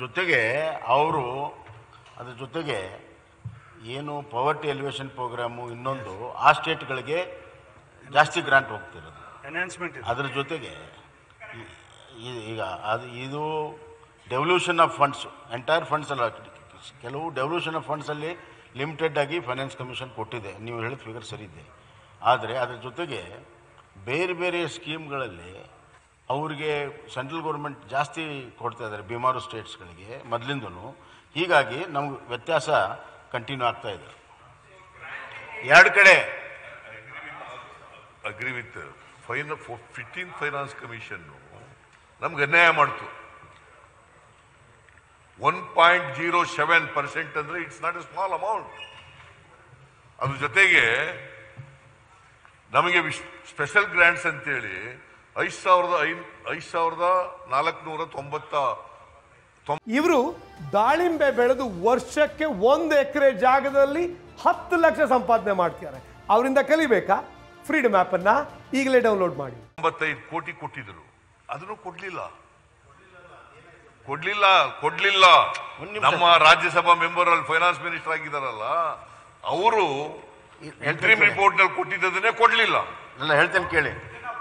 ಜೊತೆಗೆ ಅವರು ಅದ್ರ ಜೊತೆಗೆ ಏನು ಪವರ್ಟಿ ಎಲಿವೇಶನ್ ಪ್ರೋಗ್ರಾಮು ಇನ್ನೊಂದು ಆ ಸ್ಟೇಟ್ಗಳಿಗೆ ಜಾಸ್ತಿ ಗ್ರಾಂಟ್ ಹೋಗ್ತಿರೋದು ಎನ್ಹಾನ್ಸ್ಮೆಂಟ್ ಇದೆ ಅದ್ರ ಜೊತೆಗೆ ಈ- ಈ- ಈಗ ಅದು ಇದು devolution of funds entire funds ಅಲ್ಲ ಕೆಲವು ಡೆವಲ್ಯೂಷನ್ ಆಫ್ ಫಂಡ್ಸಲ್ಲಿ ಲಿಮಿಟೆಡ್ ಆಗಿ ಫೈನಾನ್ಸ್ ಕಮಿಷನ್ ಕೊಟ್ಟಿದೆ ನೀವು ಹೇಳಿದ ಫಿಗರ್ ಸರಿ ಇದೆ ಆದರೆ ಅದ್ರ ಜೊತೆಗೆ ಬೇರೆ ಬೇರೆ ಸ್ಕೀಮ್ಗಳಲ್ಲಿ ಅವ್ರಿಗೆ ಸೆಂಟ್ರಲ್ ಗೌರ್ಮೆಂಟ್ ಜಾಸ್ತಿ ಕೊಡ್ತಾ ಇದ್ದಾರೆ ಬಿಮಾರು ಸ್ಟೇಟ್ಸ್ಗಳಿಗೆ ಮೊದಲಿಂದನೂ ಹೀಗಾಗಿ ನಮ್ಗೆ ವ್ಯತ್ಯಾಸ ಕಂಟಿನ್ಯೂ ಆಗ್ತಾ ಇದೆ ಎರಡು ಕಡೆ agree with fine fifteen finance commission ನಮ್ಗೆ ಅನ್ಯಾಯ ಮಾಡ್ತು one point zero seven percent ಅಂದ್ರೆ it's not a small amount ಅದ್ರ ಜೊತೆಗೆ ನಮಗೆ ಸ್ಪೆಷಲ್ ಗ್ರಾಂಟ್ಸ್ ಅಂತೇಳಿ ಐದು ಸಾವಿರದ ಐ ಐದು ಸಾವಿರದ ನಾಲ್ಕುನೂರ ತೊಂಬತ್ತ ಇವರು ದಾಳಿಂಬೆ ಬೆಳೆದು ವರ್ಷಕ್ಕೆ ಒಂದು ಎಕರೆ ಜಾಗದಲ್ಲಿ ಹತ್ತು ಲಕ್ಷ ಸಂಪಾದನೆ ಮಾಡ್ತಿದ್ದಾರೆ ಅವರಿಂದ ಕಲಿಬೇಕಾ ಫ್ರೀಡಮ್ ಅನ್ನ ಈಗಲೇ ಡೌನ್ಲೋಡ್ ಮಾಡಿ ತೊಂಬತ್ತೈದು ಕೋಟಿ ಕೊಟ್ಟಿದ್ರು ಅದನ್ನು ಕೊಡ್ಲಿಲ್ಲ ಕೊಡ್ಲಿಲ್ಲ ಕೊಡ್ಲಿಲ್ಲ ಒಂದ್ ನಿಮಿಷ. ನಮ್ಮ ರಾಜ್ಯಸಭಾ ಮೆಂಬರ್ ಅಲ್ಲಿ ಫೈನಾನ್ಸ್ ಮಿನಿಸ್ಟರ್ ಆಗಿದಾರಲ್ಲ ಅವರು ಇಂಟ್ರೀಮ್ ರಿಪೋರ್ಟ್ ನಲ್ಲಿ ಕೊಟ್ಟಿದ್ದನ್ನೇ ಕೊಡ್ಲಿಲ್ಲ ಎಲ್ಲ ಹೇಳ್ತೇನೆ ಕೇಳಿ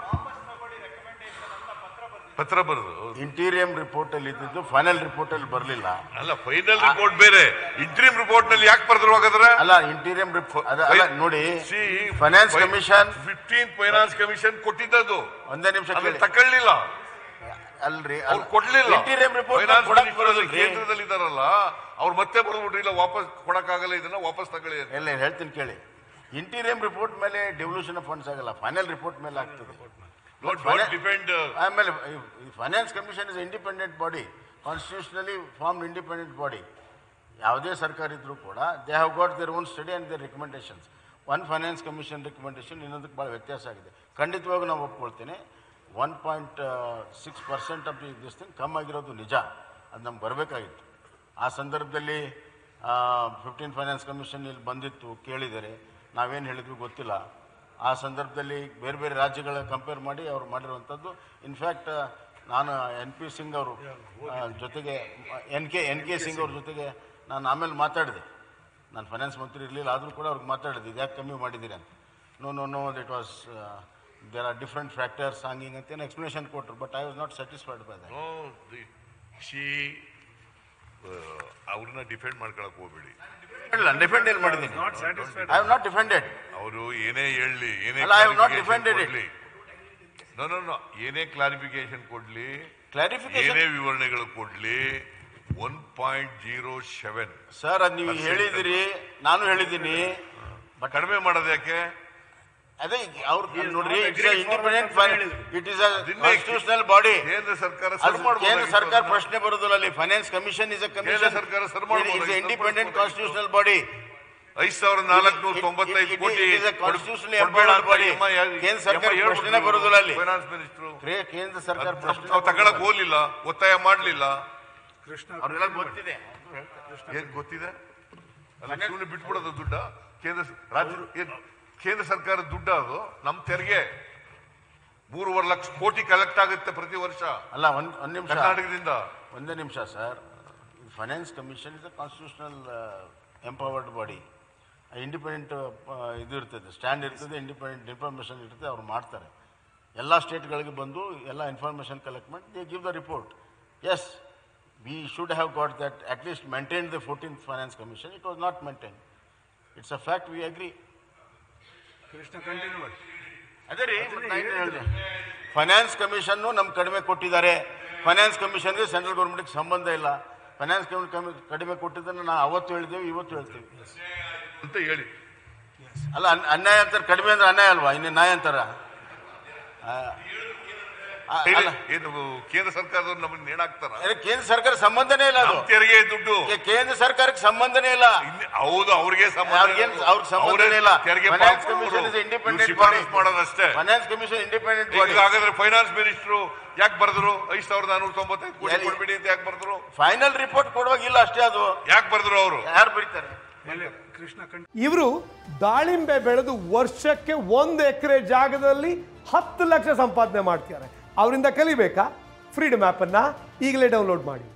ಪತ್ರ ಬರೆದು ಇಂಟೀರಿಯಂ ರಿಪೋರ್ಟ್ ಅಲ್ಲಿ ಇದ್ದಿದ್ದು ಫೈನಲ್ ರಿಪೋರ್ಟ್ ಅಲ್ಲಿ ಬರಲಿಲ್ಲ ಅಲ್ಲ ಫೈನಲ್ ರಿಪೋರ್ಟ್ ಬೇರೆ ಇಂಟ್ರೀಮ್ ರಿಪೋರ್ಟ್ ನಲ್ಲಿ ಯಾಕೆ ಬರೆದ್ರು ಹಾಗಾದ್ರೆ ಅಲ್ಲ ಇಂಟೀರಿಯಂ ರಿಪೋರ್ಟ್ ಅಲ್ಲ ನೋಡಿ finance commission fifteen finance commission ಕೊಟ್ಟಿದ್ದದು ಒಂದೇ ನಿಮಿಷ ಅದನ್ನ ಕೇಳಿ ತಕೊಳ್ಳಿಲ್ಲ ಅಲ್ರಿ ಅವ್ರು ಕೊಡ್ಲಿಲ್ಲ ಇಂಟೀರಿಯಂ ರಿಪೋರ್ಟ್ ಫೈನಾನ್ಸ್ ಕೊಡಕ್ ಮಿನಿಸ್ಟರ್ ಬರೋದಿಲ್ರಿ ಕೇಂದ್ರದಲ್ಲಿ ಇದಾರಲ್ಲ ಅವ್ರು ಮತ್ತೆ ಬರ್ಬಿಟ್ರು ಇಲ್ಲ ವಾಪಸ್ ಕೊಡಕ್ಕಾಗಲ್ಲ ಇದನ್ನ ವಾಪಸ್ ತಗೊಳ್ಳಿ ಅಂತ ಇಲ್ಲ ಹೇಳ್ತೀನಿ ಕೇಳಿ ಇಂಟೀರಿಯಂ ರಿಪೋರ್ಟ್ ಮೇಲೆ ಡೆವಲ್ಯೂಷನ್ ಆಫ್ ಫಂಡ್ಸ್ ಆಗಲ್ಲ ಫೈನಲ್ ರಿಪೋರ್ಟ್ ಮೇಲೆ ಆಗ್ತದೆ ಡೋಂಟ್ ಡಿಪೆಂಡ್ ಆಮೇಲೆ finance commission is independent body constitutionally form independent body ಯಾವುದೇ ಸರ್ಕಾರ ಇದ್ರೂ ಕೂಡ they have got their own study and their recommendations one finance commission recommendation ಇನ್ನೊಂದಕ್ಕೆ ಭಾಳ ವ್ಯತ್ಯಾಸ ಆಗಿದೆ ಖಂಡಿತವಾಗೂ ನಾವು ಒಪ್ಕೊಳ್ತೀನಿ one point six percent of the this thing ಕಮ್ಮಿ ಆಗಿರೋದು ನಿಜ ಅದು ನಮ್ಗೆ ಬರಬೇಕಾಗಿತ್ತು ಆ ಸಂದರ್ಭದಲ್ಲಿ ಫಿಫ್ಟೀನ್ ಫೈನಾನ್ಸ್ ಕಮಿಷನ್ ಇಲ್ಲಿ ಬಂದಿತ್ತು ಕೇಳಿದ್ದಾರೆ ನಾವೇನು ಹೇಳಿದ್ವಿ ಗೊತ್ತಿಲ್ಲ ಆ ಸಂದರ್ಭದಲ್ಲಿ ಬೇರೆ ಬೇರೆ ರಾಜ್ಯಗಳ ಕಂಪೇರ್ ಮಾಡಿ ಅವ್ರು ಮಾಡಿರುವಂಥದ್ದು ಇನ್ಫ್ಯಾಕ್ಟ್ ನಾನು ಎನ್ ಪಿ ಸಿಂಗ್ ಅವರು ಆ, ಜೊತೆಗೆ N K N K Singh ಅವ್ರ ಜೊತೆಗೆ ನಾನು ಆಮೇಲೆ ಮಾತಾಡಿದೆ ನಾನು ಫೈನಾನ್ಸ್ ಮಂತ್ರಿ ಇರಲಿಲ್ಲ ಆದರೂ ಕೂಡ ಅವ್ರಿಗೆ ಮಾತಾಡಿದೆ ಇದ್ಯಾಕೆ ಕಮ್ಮಿ ಮಾಡಿದ್ದೀರಿ ಅಂತ no no no it was there are different factors hanging ಅಂತ ಏನು ಎಕ್ಸ್ಪ್ಲನೇಷನ್ ಕೊಟ್ಟರು but I was not satisfied by that see ಅವ್ರನ್ನ ಡಿಫೆಂಡ್ ಮಾಡ್ಕೊಳಕ್ ಹೋಗ್ಬೇಡಿ ಇಲ್ಲ ಡಿಫೆಂಡ್ ಏನು ಮಾಡಿದ್ದೀನಿ not satisfied I have not defended ಅವರು ಏನೇ ಹೇಳಲಿ ಏನೇ ಅಲ್ಲ, I have not clarification defended it. ಕೊಡ್ಲಿ ನೋ ನೋ ನೋ ಏನೇ ಕ್ಲಾರಿಫಿಕೇಶನ್ ಕೊಡ್ಲಿ ಕ್ಲಾರಿಫಿಕೇಶನ್ ಏನೇ ವಿವರಣೆಗಳು ಕೊಡ್ಲಿ one point zero seven sir ಅದು ನೀವು ಹೇಳಿದಿರಿ ನಾನು ಹೇಳಿದ್ದೀನಿ ಬಟ್ ಕಡಿಮೆ ಮಾಡೋದು ಯಾಕೆ ಅದೇ ಅವ್ರು ನೋಡ್ರಿ not it's agreed for independent what I'm ಹೇಳಿದ್ರು. ಇಟ್ ಇಸ್ ಅ ಅದನ್ನೇ ಕಾನ್ಸ್ಟಿಟ್ಯೂಷನಲ್ ಬಾಡಿ ಕೇಂದ್ರ ಸರ್ಕಾರ ಅದು ಸರ್ ಕೇಂದ್ರ ಸರ್ಕಾರ ಪ್ರಶ್ನೆ ಬರೋದಿಲ್ಲ ಅಲ್ಲಿ finance commission is a commission ಸರ್ಕಾರ ಸರ್ ಮಾಡ್ಬೋದು. ಇಸ್ ಇಂಡಿಪೆಂಡೆಂಟ್ ಕಾನ್ಸ್ಟಿಟ್ಯೂಷನಲ್ ಬಾಡಿ ಐದ್ ಸಾವಿರದ ನಾಲ್ಕುನೂರ ತೊಂಬತ್ತೈದು ಕೋಟಿ ಕಾನ್ಸ್ಟಿಟ್ಯೂಷನಲ್ ಎಂಪವರ್ಡ್ ಬಾಡಿ ಕೇಂದ್ರ ಸರ್ಕಾರ ಪ್ರಶ್ನೆ ಬರೋದಿಲ್ಲ ಅಲ್ಲಿ ಫೈನಾನ್ಸ್ ಮಿನಿಸ್ಟ್ರು ಕ್ರೇ- ಕೇಂದ್ರ ಸರ್ಕಾರ ಪ್ರಶ್ನೆ ನಾವು ತಗೊಳಕ್ ಹೋಗ್ಲಿಲ್ಲ ಒತ್ತಾಯ ಮಾಡ್ಲಿಲ್ಲ ಕೃಷ್ಣ ಅವ್ರಿಗೆಲ್ಲ ಗೊತ್ತಿದೆ ಏನ್ ಗೊತ್ತಿದೆ ಅಲ್ಲ ಸುಮ್ಮನೆ ಬಿಟ್ಬಿಡೋದು ದುಡ್ಡ ಕೇಂದ್ರ ಸ- ರಾಜ್ಯ ಏನ್ ಕೇಂದ್ರ ಸರ್ಕಾರದ ದುಡ್ಡ ಅದು ನಮ್ ತೆರಿಗೆ ಮೂರುವರೆ ಲಕ್ಷ ಕೋಟಿ ಕಲೆಕ್ಟ್ ಆಗುತ್ತೆ ಪ್ರತಿ ವರ್ಷ ಅಲ್ಲ ಒಂದ್ ಒಂದ್ ನಿಮಿಷ ಕರ್ನಾಟಕದಿಂದ ಒಂದೇ ನಿಮಿಷ sir finance commission is a constitutional empowered body independent ಇದು ಇರ್ತದೆ ಸ್ಟ್ಯಾಂಡ್ ಇರ್ತದೆ ಇಂಡಿಪೆಂಡೆಂಟ್ ಇನ್ಫಾರ್ಮೇಷನ್ ಇರ್ತದೆ ಅವ್ರು ಮಾಡ್ತಾರೆ ಎಲ್ಲ ಸ್ಟೇಟ್ಗಳಿಗೆ ಬಂದು ಎಲ್ಲ ಇನ್ಫಾರ್ಮೇಷನ್ ಕಲೆಕ್ಟ್ ಮಾಡಿ they give the report as we should have got that at least maintain the fourteenth finance commission it was not maintain it's a fact we agree Krishna continue ಮಾಡಿ ಅದೇ ರೀ ಹೇಳಿದೆ ಫೈನಾನ್ಸ್ ಕಮಿಷನ್ನು ನಮ್ಗೆ ಕಡಿಮೆ ಕೊಟ್ಟಿದ್ದಾರೆ finance ಕಮಿಷನ್ಗೆ central ಗೌರ್ಮೆಂಟ್ಗೆ ಸಂಬಂಧ ಇಲ್ಲ finance commission ಕಡಿಮೆ ಕೊಟ್ಟಿದ್ದನ್ನು ನಾವು ಅವತ್ತು ಹೇಳಿದ್ದೇವೆ ಇವತ್ತು ಹೇಳ್ತೀವಿ ಅಂತ ಹೇಳಿ ಅಲ್ಲ ಅನ್- ಅನ್ಯಾಯ ಅಂತಾರೆ ಕಡಿಮೆ ಅಂದ್ರೆ ಅನ್ಯಾಯ ಅಲ್ವಾ ಇನ್ನು ನ್ಯಾಯ ಅಂತಾರ ಆ, ಆ, ಅಲ್ಲ ಏನು ಕೇಂದ್ರ ಸರ್ಕಾರದವ್ರು ನಮ್ಮನ್ನ ನೇಣಾಕ್ತಾರ ಅದೇ ಕೇಂದ್ರ ಸರ್ಕಾರ ಸಂಬಂಧನೇ ಇಲ್ಲ ಅದು ನಮ್ ತೆರಿಗೆ ದುಡ್ಡು ಕೇ- ಕೇಂದ್ರ ಸರ್ಕಾರಕ್ಕೆ ಸಂಬಂಧನೇ ಇಲ್ಲ ಇನ್ನು- ಹೌದು ಅವ್ರಿಗೆ ಸಂಬಂಧ ಅವ್ರಿಗೇನ್ ಅವ್ರಿಗೆ ಸಂಬಂಧನೇ ಅವ್ರೇ ಇಲ್ಲ ತೆರಿಗೆ ಫೈನಾನ್ಸ್ ಪಾವತಿಸೋರು. ಕಮಿಷನ್ ಇಸ್ ಇವ್ರು ಇಂಡಿಪೆಂಡೆಂಟ್ ಶಿಫಾರಸ್ ಮಾಡೋದಷ್ಟೇ ಫೈನಾನ್ಸ್ ಕಮಿಷನ್ ಇಂಡಿಪೆಂಡೆಂಟ್ ಈಗ ಬಾಡಿ ಹಾಗಾದ್ರೆ ಫೈನಾನ್ಸ್ ಮಿನಿಸ್ಟ್ರು ಯಾಕೆ ಬರ್ದ್ರು ಐದ್ ಸಾವಿರದ ನಾನೂರ ತೊಂಬತ್ತೈದು ಕೋಟಿ ಎಲ್ಲಿ? ಕೊಡ್ಬೇಡಿ ಅಂತ ಯಾಕೆ ಬರ್ದ್ರು ಫೈನಲ್ ರಿಪೋರ್ಟ್ ಕೊಡುವಾಗಿಲ್ಲ ಅಷ್ಟೇ ಅದು ಯಾಕೆ ಬರ್ದ್ರು ಅವರು ಯಾರು ಬರೀತಾರೆ ಮೇಲೆ ಕೃಷ್ಣ ಕಂಟಿನ್ಯೂ ಇವರು ದಾಳಿಂಬೆ ಬೆಳೆದು ವರ್ಷಕ್ಕೆ ಒಂದು ಎಕರೆ ಜಾಗದಲ್ಲಿ ಹತ್ತು ಲಕ್ಷ ಸಂಪಾದನೆ ಮಾಡ್ತಿದ್ದಾರೆ ಅವರಿಂದ ಕಲಿಬೇಕಾ ಫ್ರೀಡಮ್ ಅನ್ನ ಈಗಲೇ ಡೌನ್ಲೋಡ್ ಮಾಡಿ